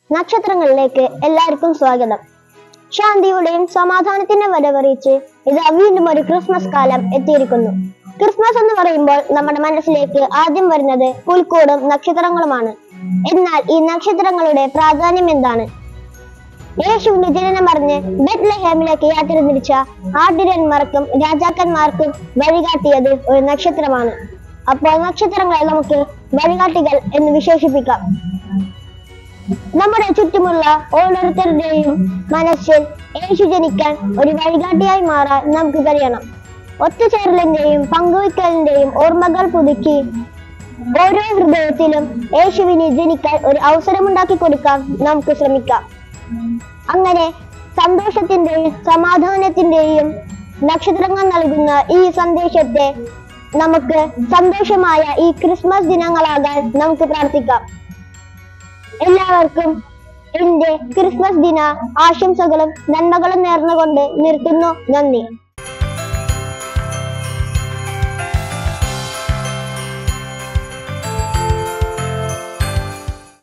നക്ഷത്രങ്ങളിലേക്ക് എല്ലാവർക്കും സ്വാഗതം ശാന്തിയുടെയും സമാധാനത്തിന്റെ വരവറിയിച്ച് ഇത് വീണ്ടും ഒരു ക്രിസ്മസ് കാലം എത്തിയിരിക്കുന്നു ക്രിസ്മസ് എന്ന് പറയുമ്പോൾ നമ്മുടെ മനസ്സിലേക്ക് ആദ്യം വരുന്നത് പുൽക്കൂടും നക്ഷത്രങ്ങളുമാണ് എന്നാൽ ഈ നക്ഷത്രങ്ങളുടെ പ്രാധാന്യം എന്താണ് യേശുവിന്റെ ജനനം അറിഞ്ഞ് ബെത്ലഹേമിലേക്ക് യാത്ര തിരിച്ച ആട്ടിരന്മാർക്കും രാജാക്കന്മാർക്കും വഴികാട്ടിയത് ഒരു നക്ഷത്രമാണ് അപ്പോൾ നക്ഷത്രങ്ങളെ നമുക്ക് വഴികാട്ടികൾ എന്ന് വിശേഷിപ്പിക്കാം നമ്മുടെ ചുറ്റുമുള്ള ഓരോരുത്തരുടെയും മനസ്സിൽ യേശു ജനിക്കാൻ ഒരു വഴികാട്ടിയായി മാറാൻ നമുക്ക് കഴിയണം ഒത്തുചേരലിന്റെയും പങ്കുവയ്ക്കലിന്റെയും ഓർമ്മകൾ പുതുക്കി ഓരോ ഹൃദയത്തിലും യേശുവിന് ജനിക്കാൻ ഒരു അവസരമുണ്ടാക്കി കൊടുക്കാൻ നമുക്ക് ശ്രമിക്കാം അങ്ങനെ സന്തോഷത്തിന്റെയും സമാധാനത്തിന്റെയും നക്ഷത്രങ്ങൾ നൽകുന്ന ഈ സന്ദേശത്തെ നമുക്ക് സന്തോഷമായ ഈ ക്രിസ്മസ് ദിനങ്ങളാകാൻ നമുക്ക് പ്രാർത്ഥിക്കാം എല്ലാവർക്കും എന്റെ ക്രിസ്മസ് ദിന ആശംസകളും നന്മകളും നേർന്നുകൊണ്ട് നിർത്തുന്നു നന്ദി